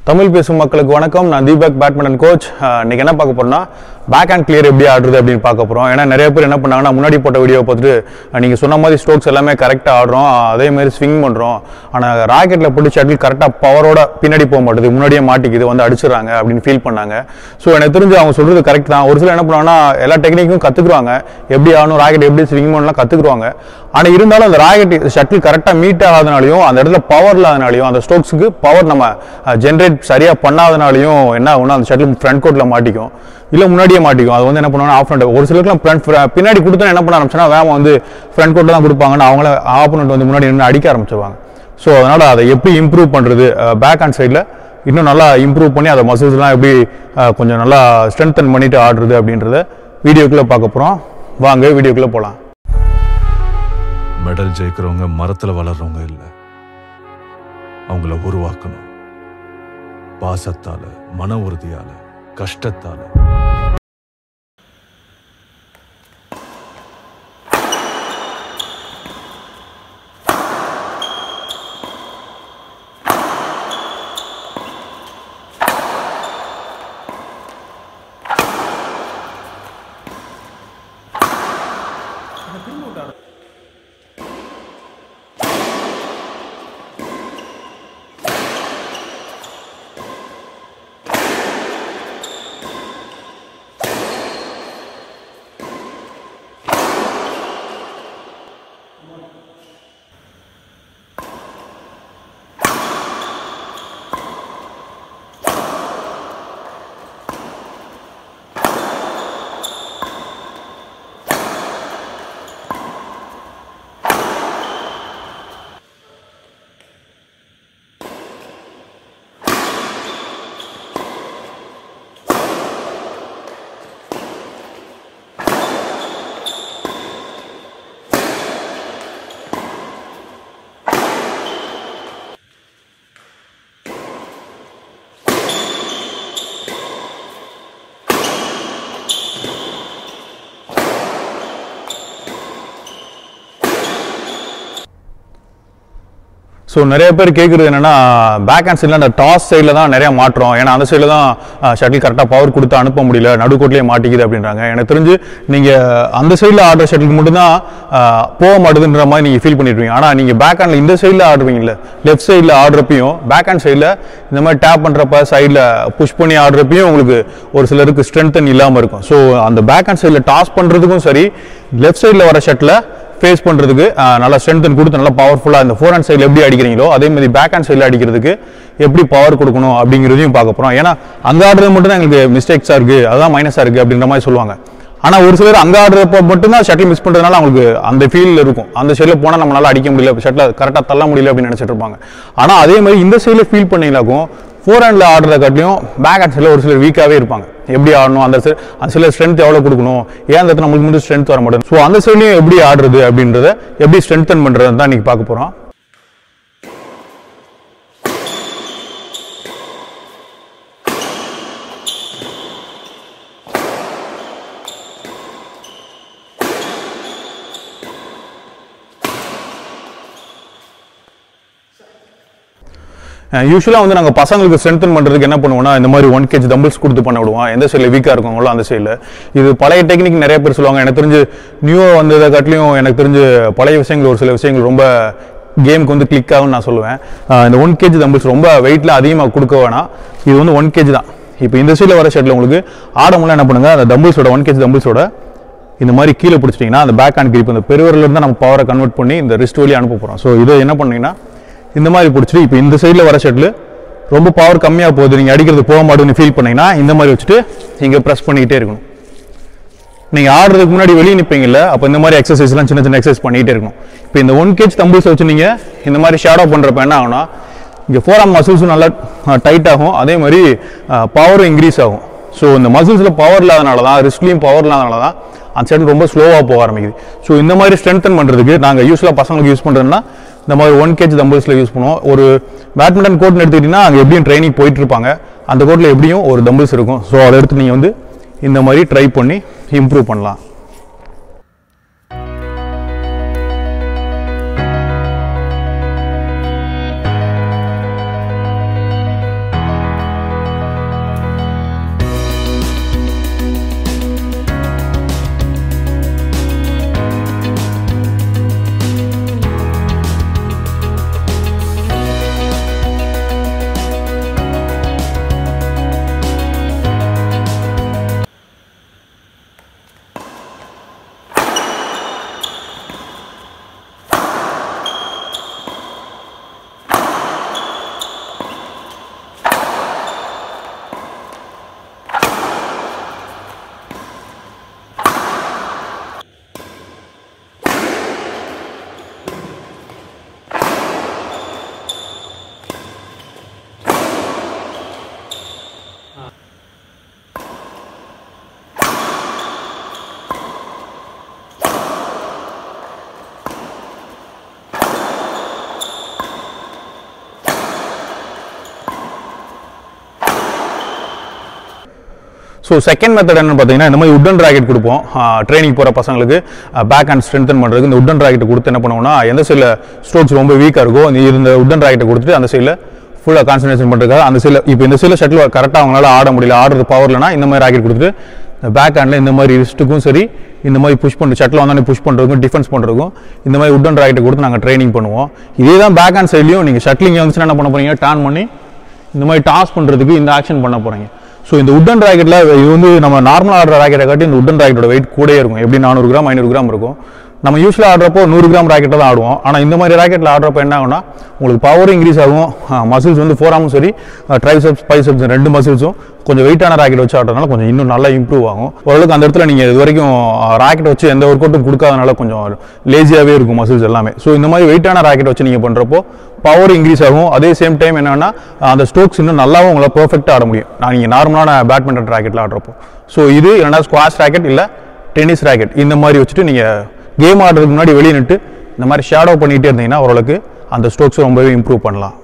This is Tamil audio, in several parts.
தமிழ் பேசும் மக்களுக்கு வணக்கம் நான் தீபக் பேட்மிண்டன் கோச் இன்னைக்கு என்ன பார்க்க போறோம்னா பேக் ஹேண்ட் கிளியர் எப்படி ஆடுறது அப்படின்னு பார்க்க போறோம் ஏன்னா நிறைய பேர் என்ன பண்ணாங்கன்னா முன்னாடி போட்ட வீடியோ பார்த்துட்டு அஹ், நீங்க சொன்ன மாதிரி ஸ்ட்ரோக்ஸ் எல்லாமே கரெக்டாக ஆடுறோம் அதே மாதிரி ஸ்விங் பண்றோம் ஆனால் ராக்கெட்ல போட்டு ஷட்டில் கரெக்டாக பவரோட பின்னாடி போக மாட்டுது முன்னாடியே மாட்டிக்குது வந்து அடிச்சிடுறாங்க அப்படின்னு ஃபீல் பண்ணாங்க ஸோ எனக்கு தெரிஞ்சு அவங்க சொல்றது கரெக்ட் தான் ஒரு சிலர் என்ன பண்ணுவாங்கன்னா எல்லா டெக்னிக்கும் கத்துக்குறாங்க எப்படி ஆடணும் ராக்கெட் எப்படி ஸ்விங் பண்ணலாம் கத்துக்குறாங்க ஆனா இருந்தாலும் அந்த ராக்கெட் ஷட்டில் கரெக்டாக மீட் ஆகாதனாலையும் அந்த இடத்துல பவர் இல்லாதனாலையும் அந்த ஸ்ட்ரோக்ஸுக்கு பவர் நம்ம ஜென்ரேட் சரியா பண்ணாதனாலையும் என்ன ஆகும்னா அந்த ஷட்டில் ஃப்ரண்ட் கோட்டில் மாட்டிக்கும் இல்லை முன்னாடியே மாட்டிக்கும் அது வந்து என்ன பண்ணுவாங்கன்னா ஆஃப் ஃப்ரண்ட் ஒரு சிலருக்குலாம் ஃப்ரண்ட் பின்னாடி கொடுத்தா என்ன பண்ண ஆரம்பிச்சுன்னா வேகம் வந்து ஃப்ரண்ட் கோட்டில் தான் கொடுப்பாங்கன்னு அவங்கள ஆப்போனண்ட் வந்து முன்னாடி நின்று அடிக்க ஆரம்பிச்சிருவாங்க ஸோ அதனால் அதை எப்படி இம்ப்ரூவ் பண்ணுறது பேக் ஹேண்ட் சைடில் இன்னும் நல்லா இம்ப்ரூவ் பண்ணி அதை மசில்ஸ்லாம் எப்படி அஹ், கொஞ்சம் நல்லா ஸ்ட்ரென்தன் பண்ணிட்டு ஆடுறது அப்படின்றத வீடியோக்குள்ளே பார்க்க போகிறோம் வாங்க வீடியோக்குள்ளே போகலாம் மெடல் ஜெயிக்கிறவங்க மரத்துல வளர்றவங்க இல்ல அவங்கள உருவாக்கணும் பாசத்தால மன உறுதியால கஷ்டத்தால ஸோ நிறைய பேர் கேட்குறது என்னன்னா பேக் ஹேண்ட் சைடில் அந்த டாஸ் சைடில் தான் நிறைய மாற்றோம் ஏன்னா அந்த சைடில் தான் ஷட்டில் கரெக்டாக பவர் கொடுத்து அனுப்ப முடியல நடுக்கோட்லேயே மாட்டிக்குது அப்படின்றாங்க எனக்கு தெரிஞ்சு நீங்கள் அந்த சைடில் ஆடுற ஷட்டிலுக்கு மட்டும்தான் ஆஹ், போக மாட்டுதுன்ற மாதிரி நீங்கள் ஃபீல் பண்ணிடுவீங்க ஆனால் நீங்கள் பேக் ஹேண்டில் இந்த சைடில் ஆடுவீங்கல்ல லெஃப்ட் சைடில் ஆடுறப்பையும் பேக் ஹேண்ட் சைடில் இந்த மாதிரி டேப் பண்ணுறப்ப சைடில் புஷ் பண்ணி ஆடுறப்பையும் உங்களுக்கு ஒரு சிலருக்கு ஸ்ட்ரென்த்தன் இல்லாமல் இருக்கும் ஸோ அந்த பேக் ஹேண்ட் சைடில் டாஸ் பண்ணுறதுக்கும் சரி லெஃப்ட் சைடில் வர ஷட்டில் ஃபேஸ் பண்ணுறதுக்கு நல்லா ஸ்ட்ரென்த்தன் கொடுத்து நல்லா பவர்ஃபுல்லாக இந்த ஃபோர் ஹேண்ட் சைடில் எப்படி அடிக்கிறீங்களோ அதே மாதிரி பேக் ஹேண்ட் சைடில் அடிக்கிறதுக்கு எப்படி பவர் கொடுக்கணும் அப்படிங்கிறதையும் பார்க்க போகிறோம் ஏன்னா அங்கே ஆடுறது மட்டும் தான் எங்களுக்கு மிஸ்டேக்ஸாக இருக்குது அதான் மைனஸாக இருக்குது அப்படின்ற மாதிரி சொல்லுவாங்க ஆனால் ஒரு சிலர் அங்கே ஆடுறப்போ மட்டும்தான் ஷட்டில் மிஸ் பண்ணுறதுனால அவங்களுக்கு அந்த ஃபீல் இருக்கும் அந்த சைடில் போனால் நம்மளால அடிக்க முடியல ஷட்டில் கரெக்டாக தள்ள முடியல அப்படின்னு நினச்சிட்டு இருப்பாங்க ஆனால் அதே மாதிரி இந்த சைடில் ஃபீல் பண்ணீங்களாக்கும் ஃபோர் ஹேண்டில் ஆடுறத காட்டிலும் பேக் ஹேண்ட் சைடில் ஒரு சிலர் வீக்காகவே இருப்பாங்க எப்படி ஆடணும் அந்த side- அந்த சில ஸ்ட்ரென்த் எவ்வளோ கொடுக்கணும் ஏன் அந்த இடத்துல நம்மளுக்கு மட்டும் ஸ்ட்ரென்த் வர மாட்டேன் ஸோ அந்த சைட்லையும் எப்படி ஆடுறது அப்படின்றத எப்படி ஸ்ட்ரென்தன் பண்ணுறது தான் இன்னைக்கு பார்க்க போகிறோம் யூஸ்வலாக வந்து நாங்கள் பசங்களுக்கு ஸ்ட்ரென்தன் பண்ணுறதுக்கு என்ன பண்ணுவோம்னா இந்த மாதிரி ஒன் கேஜ் தம்பிள்ஸ் கொடுத்து பண்ண விடுவோம் எந்த சைடில் வீக்காக இருக்கவங்களோ அந்த சைடில் இது பழைய டெக்னிக் நிறைய பேர் சொல்லுவாங்க எனக்கு தெரிஞ்சு நியூவாக வந்ததை காட்டிலையும் எனக்கு தெரிஞ்சு பழைய விஷயங்கள் ஒரு சில விஷயங்கள் ரொம்ப கேமுக்கு வந்து கிளிக் ஆகும்னு நான் சொல்லுவேன் ஆஹ் இந்த ஒன் கேஜ் தம்பிள்ஸ் ரொம்ப வெயிட்டில் அதிகமாக கொடுக்க வேணாம் இது வந்து ஒன் கேஜ் தான் இப்போ இந்த சைடில் வர ஷர்ட்டில் உங்களுக்கு ஆடமுள்ள என்ன பண்ணுங்க அந்த தம்பிள்ஸோட ஒன் கேஜ் தம்பிள்ஸோட இந்த மாதிரி கீழே பிடிச்சிட்டிங்கன்னா அந்த பேக் ஹேண்ட் கிரிப் இந்த பெருவரில் இருந்து நம்ம பவரை கன்வெர்ட் பண்ணி இந்த ரிஸ்ட் வழி அனுப்ப போகிறோம் ஸோ இதை என்ன பண்ணீங்கன்னா இந்த மாதிரி பிடிச்சிட்டு இப்போ இந்த சைடில் வர ஷட்டில் ரொம்ப பவர் கம்மியாக போகுது நீங்கள் அடிக்கிறது போக மாட்டேன்னு ஃபீல் பண்ணீங்கன்னா இந்த மாதிரி வச்சுட்டு இங்கே ப்ரெஸ் பண்ணிக்கிட்டே இருக்கணும் நீங்கள் ஆடுறதுக்கு முன்னாடி வெளியே நிற்பீங்கல்ல அப்போ இந்த மாதிரி எக்ஸசைஸ்லாம் சின்ன சின்ன எக்ஸசைஸ் பண்ணிகிட்டே இருக்கணும் இப்போ இந்த ஒன் கேஜ் தம்பிள்ஸ் வச்சு நீங்கள் இந்த மாதிரி ஷேடோ பண்ணுறப்ப என்ன ஆகும்னா இங்கே ஃபோர் ஆம் மசில்ஸும் நல்லா டைட் ஆகும் அதே மாதிரி பவரும் இன்க்ரீஸ் ஆகும் ஸோ இந்த மசில்ஸில் பவர் இல்லாதனால தான் ரிஸ்க்லையும் பவர் இல்லாதனால தான் அந்த சைடு ரொம்ப ஸ்லோவாக போக ஆரம்பிக்குது ஸோ இந்த மாதிரி ஸ்ட்ரென்தன் பண்ணுறதுக்கு நாங்கள் யூஸ்வலாக பசங்களுக்கு யூஸ் பண்ணுறதுன்னா இந்த மாதிரி ஒன் கேஜ் தம்பிள்ஸில் யூஸ் பண்ணுவோம் ஒரு பேட்மிண்டன் கோர்ட்னு எடுத்துக்கிட்டிங்கன்னா அங்கே எப்படியும் ட்ரைனிங் போயிட்டு இருப்பாங்க அந்த கோர்ட்டில் எப்படியும் ஒரு தம்பிள்ஸ் இருக்கும் ஸோ அதை எடுத்து நீங்கள் வந்து இந்த மாதிரி ட்ரை பண்ணி இம்ப்ரூவ் பண்ணலாம் ஸோ செகண்ட் மெத்தட் என்னன்னு பார்த்தீங்கன்னா இந்த மாதிரி உட்டன் ராக்கெட் கொடுப்போம் ட்ரைனிங் போகிற பசங்களுக்கு பேக் ஹேண்ட் ஸ்ட்ரென்தன் பண்ணுறதுக்கு இந்த உட்டன் ராக்கெட் கொடுத்து என்ன பண்ணுவோம்னா எந்த சைடில் ஸ்ட்ரோக்ஸ் ரொம்ப வீக்காக இருக்கோ இந்த இந்த உட்டன் ராக்கெட்டை கொடுத்துட்டு அந்த சைடில் ஃபுல்லாக கான்சன்ட்ரேஷன் பண்ணுறதுக்காக அந்த சைடில் இப்போ இந்த சைடில் ஷட்டில் கரெக்டாக அவங்களால ஆட முடியல ஆடுறது பவர்லனா இந்த மாதிரி ராக்கெட் கொடுத்துட்டு இந்த பேக் ஹேண்டில் இந்த மாதிரி ரிஸ்ட்டுக்கும் சரி இந்த மாதிரி புஷ் பண்ணுற ஷட்டில் வந்தாலே புஷ் பண்ணுறதுக்கும் டிஃபென்ஸ் பண்ணுறதுக்கும் இந்த மாதிரி உட்டன் ராக்கெட்டை கொடுத்து நாங்கள் ட்ரைனிங் பண்ணுவோம் இதே தான் பேக் ஹேண்ட் சைட்லையும் நீங்கள் ஷட்லிங் வந்துச்சுன்னா என்ன பண்ண போறீங்க டர்ன் பண்ணி இந்த மாதிரி டாஸ் பண்ணுறதுக்கு இந்த ஆக்ஷன் பண்ண போகிறீங்க ஸோ இந்த உட்டன் ராக்கெட்டில் இது வந்து நம்ம நார்மலாக ஆடுற ராக்கெட்டை காட்டி இந்த உட்டன் ராக்கெட்டோட வெயிட் கூடயே இருக்கும் எப்படி நானூறு கிராம் ஐநூறு கிராம் இருக்கும் நம்ம யூஸ்வலாக ஆடுறப்போ நூறு கிராம் ராக்கெட்டில் தான் ஆடுவோம் ஆனால் இந்த மாதிரி ராக்கெட்டில் ஆடுறப்போ என்ன ஆகும்னா உங்களுக்கு பவரும் இன்க்ரீஸ் ஆகும் மசில்ஸ் வந்து ஃபோராமும் சரி ட்ரைசப்ஸ் பைசப்ஸ் ரெண்டு மசில்ஸும் கொஞ்சம் வெயிட்டான ராக்கெட் வச்சு ஆடுறதுனால கொஞ்சம் இன்னும் நல்லா இம்ப்ரூவ் ஆகும் ஓரளவுக்கு அந்த இடத்துல நீங்கள் இது வரைக்கும் ராக்கெட் வச்சு எந்த ஒர்க் அவுட்டும் கொடுக்காதனால கொஞ்சம் லேசியாகவே இருக்கும் மசில்ஸ் எல்லாமே ஸோ இந்த மாதிரி வெயிட்டான ராக்கெட் வச்சு நீங்கள் பண்ணுறப்போ பவர் இன்க்ரீஸ் ஆகும் அதே சேம் டைம் என்னன்னா அந்த ஸ்ட்ரோக்ஸ் இன்னும் நல்லாவும் உங்களால் பர்ஃபெக்டாக ஆட முடியும் நான் நீங்கள் நார்மலான பேட்மிண்டன் ராக்கெட்டில் ஆடுறப்போ ஸோ இது இல்லைனா ஸ்குவாஷ் ராக்கெட் இல்லை டென்னிஸ் ராக்கெட் இந்த மாதிரி வச்சுட்டு நீங்கள் கேம் ஆடுறதுக்கு முன்னாடி வெளியே நின்று இந்த மாதிரி ஷேடோ பண்ணிகிட்டே இருந்தீங்கன்னா ஓரளவுக்கு அந்த ஸ்ட்ரோக்ஸ் ரொம்பவே இம்ப்ரூவ் பண்ணலாம்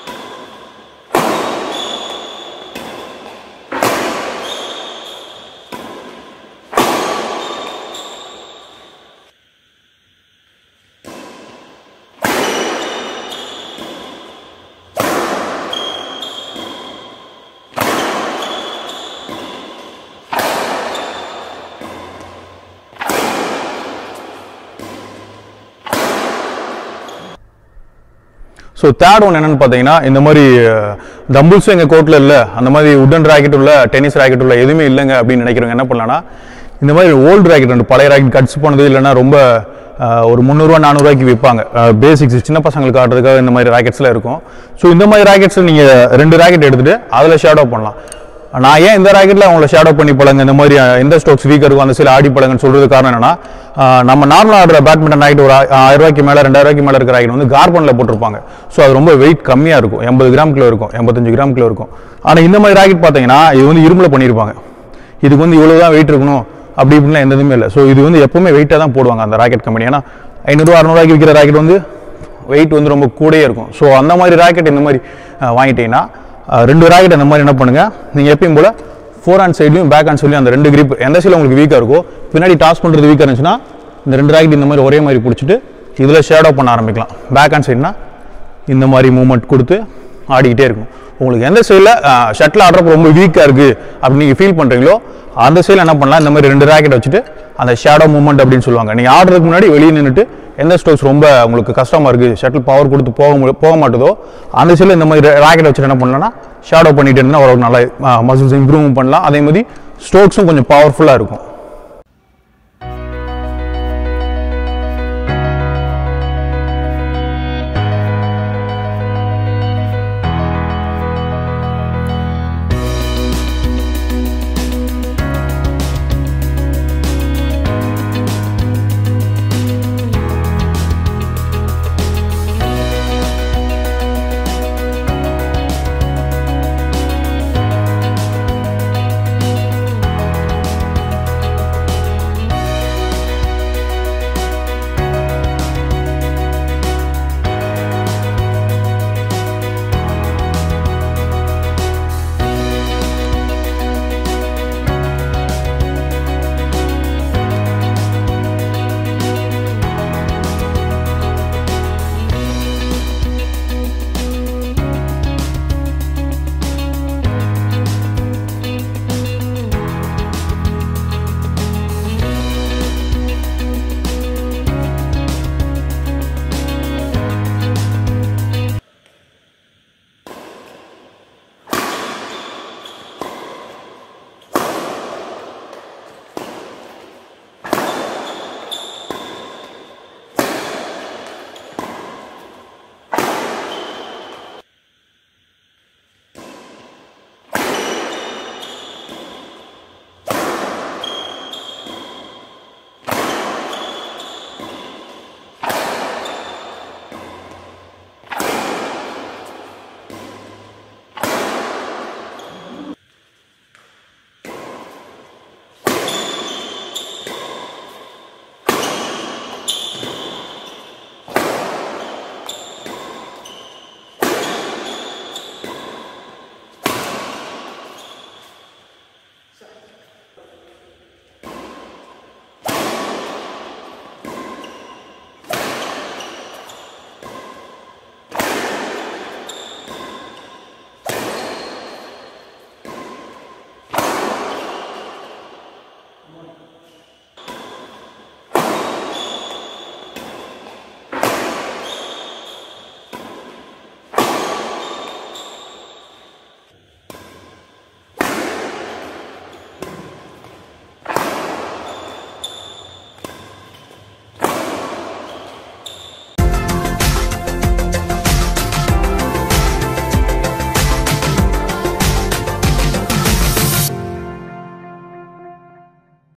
ஸோ தேர்ட் ஒன் என்னன்னு பார்த்தீங்கன்னா இந்த மாதிரி டம்பிள்ஸும் எங்கள் கோர்ட்டில் இல்லை அந்த மாதிரி உட்டன் ராக்கெட் உள்ள டென்னிஸ் ராக்கெட் உள்ள எதுவுமே இல்லைங்க அப்படின்னு நினைக்கிறவங்க என்ன பண்ணலாம்னா இந்த மாதிரி ஓல்டு ராக்கெட் ரெண்டு பழைய ராக்கெட் கட்ஸ் போனது இல்லைன்னா ரொம்ப அஹ், ஒரு முந்நூறுரூவா நானூறுரூவாய்க்கு விற்பாங்க பேசிக்ஸ் சின்ன பசங்களுக்கு ஆடுறதுக்காக இந்த மாதிரி ராக்கெட்ஸ்லாம் இருக்கும் ஸோ இந்த மாதிரி ராக்கெட்ஸ் நீங்கள் ரெண்டு ராக்கெட் எடுத்துகிட்டு அதில் ஷேடோ பண்ணலாம் நான் ஏன் இந்த ராக்கெட்டில் அவங்கள ஷேடோ பண்ணி பழங்க இந்த மாதிரி அஹ், எந்த ஸ்டோக்ஸ் வீக் இருக்கும் அந்த சைடில் ஆடி பழங்கன்னு சொல்றது காரணம் என்னன்னா அஹ், நம்ம நார்மலாக ஆடுற பேட்மிண்டன் ராக்கெட் ஒரு ஆ- ஆயிரம் ரூபாய்க்கு மேலே ரெண்டாயிரம் ரூபாய்க்கு மேலே இருக்கிற ராக்கெட் வந்து கார்பனில் போட்டிருப்பாங்க ஸோ அது ரொம்ப வெயிட் கம்மியாக இருக்கும் எண்பது கிராம் கிலோ இருக்கும் எண்பத்தஞ்சு கிராம் கிலோ இருக்கும் ஆனால் இந்த மாதிரி ராக்கெட் பார்த்தீங்கன்னா இது வந்து இரும்பில் பண்ணியிருப்பாங்க இதுக்கு வந்து இவ்வளோ தான் வெயிட் இருக்கணும் அப்படி இப்படிலாம் எந்த இதுவுமே இல்லை ஸோ இது வந்து எப்பவுமே வெயிட்டாக தான் போடுவாங்க அந்த ராக்கெட் கம்பெனி ஏன்னா ஐநூறுரூவா அறநூறுவாய்க்கு விற்கிற ராக்கெட் வந்து வெயிட் வந்து ரொம்ப கூடயே இருக்கும் ஸோ அந்த மாதிரி ராக்கெட் இந்த மாதிரி அஹ், வாங்கிட்டீங்கன்னா அஹ், ரெண்டு ராக்கெட் அந்த மாதிரி என்ன பண்ணுங்க நீங்கள் எப்பயும் போல் ஃபோர் ஹேண்ட் சைட்லையும் பேக் ஹேண்ட் சைட்லையும் அந்த ரெண்டு grip எந்த சைடில் உங்களுக்கு வீக்காக இருக்கோ பின்னாடி டாஸ் பண்ணுறது வீக்காக இருந்துச்சுன்னா இந்த ரெண்டு ராக்கெட் இந்த மாதிரி ஒரே மாதிரி பிடிச்சிட்டு இதில் ஷேடோ பண்ண ஆரம்பிக்கலாம் பேக் ஹேண்ட் சைட்னா இந்த மாதிரி மூவ்மெண்ட் கொடுத்து ஆடிக்கிட்டே இருக்கும் உங்களுக்கு எந்த சைடில் ஷட்டில் ஆடுறப்ப ரொம்ப வீக்காக இருக்குது அப்படின்னு நீங்கள் ஃபீல் பண்ணுறீங்களோ அந்த சைடில் என்ன பண்ணலாம் இந்த மாதிரி ரெண்டு ராக்கெட் வச்சுட்டு அந்த ஷேடோ மூவ்மெண்ட் அப்படின்னு சொல்லுவாங்க நீங்கள் ஆடுறதுக்கு முன்னாடி வெளியே நின்றுட்டு எந்த ஸ்ட்ரோக்ஸ் ரொம்ப உங்களுக்கு கஷ்டமாக இருக்குது ஷட்டில் பவர் கொடுத்து போக மு- போக மாட்டுதோ அந்த சைடில் இந்த மாதிரி ராக்கெட் வச்சுட்டு என்ன பண்ணலாம்னா ஷேடோ பண்ணிட்டு இருந்தால் ஒரு நல்லா மசில்ஸ் இம்ப்ரூவ் பண்ணலாம் அதே மாதிரி ஸ்ட்ரோக்ஸும் கொஞ்சம் பவர்ஃபுல்லாக இருக்கும்